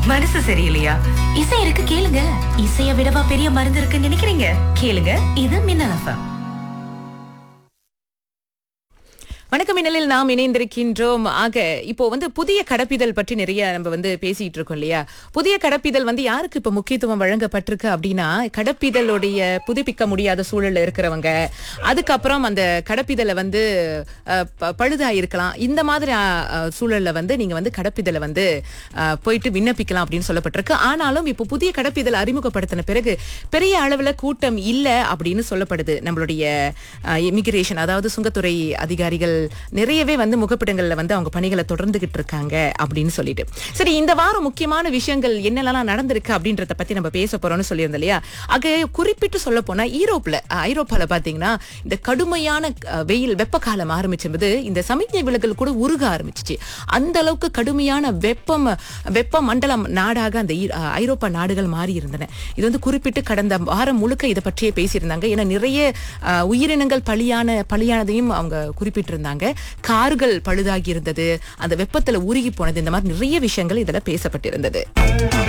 மனசு சரியில்லையா இசை இருக்கு கேளுங்க இசைய விடவா பெரிய மருந்து இருக்குன்னு நினைக்கிறீங்க கேளுங்க இது மின்னல் எஃப்எம் வணக்கம் மின்னலில் நாம் இணைந்திருக்கின்றோம் ஆக இப்போ வந்து புதிய கடப்பிதழ் பற்றி நிறைய நம்ம வந்து பேசிட்டு இருக்கோம் இல்லையா புதிய கடப்பிதழ் வந்து யாருக்கு இப்ப முக்கியத்துவம் வழங்கப்பட்டிருக்கு அப்படின்னா கடப்பிதழுடைய புதுப்பிக்க முடியாத சூழல்ல இருக்கிறவங்க அதுக்கப்புறம் அந்த கடப்பிதழை வந்து அஹ், ப- பழுதா இருக்கலாம் இந்த மாதிரி அஹ், அஹ், சூழல்ல வந்து நீங்க வந்து கடப்பிதழை வந்து அஹ், போயிட்டு விண்ணப்பிக்கலாம் அப்படின்னு சொல்லப்பட்டிருக்கு ஆனாலும் இப்போ புதிய கடப்பிதழ் அறிமுகப்படுத்தின பிறகு பெரிய அளவுல கூட்டம் இல்ல அப்படின்னு சொல்லப்படுது நம்மளுடைய இமிகிரேஷன் அதாவது சுங்கத்துறை அதிகாரிகள் நிறையவே வந்து முகப்பிடங்கள்ல வந்து அவங்க பணிகளை தொடர்ந்துகிட்டு இருக்காங்க அப்படின்னு சொல்லிட்டு சரி இந்த வாரம் முக்கியமான விஷயங்கள் என்னெல்லாம் நடந்திருக்கு அப்படின்றத பத்தி நம்ம பேச போறோம்னு சொல்லியிருந்தோம் இல்லையா ஆக குறிப்பிட்டு சொல்ல போனா ஈரோப்ல அஹ், ஐரோப்பால பாத்தீங்கன்னா இந்த கடுமையான அஹ், வெயில் வெப்ப காலம் ஆரம்பிச்சது இந்த சமிக்ஞை விலகல் கூட உருக ஆரம்பிச்சிச்சு அந்த அளவுக்கு கடுமையான வெப்பம் வெப்ப மண்டலம் நாடாக அந்த ஈ- அஹ், ஐரோப்பா நாடுகள் மாறி இருந்தன இது வந்து குறிப்பிட்டு கடந்த வாரம் முழுக்க இதை பற்றியே பேசியிருந்தாங்க ஏன்னா நிறைய அஹ், உயிரினங்கள் பலியான பலியானதையும் அவங்க குறிப்பிட்டிருந்தாங்க கார்கள் பழுதாகி இருந்தது அந்த வெப்பத்துல உருகி போனது இந்த மாதிரி நிறைய விஷயங்கள் இதுல பேசப்பட்டிருந்தது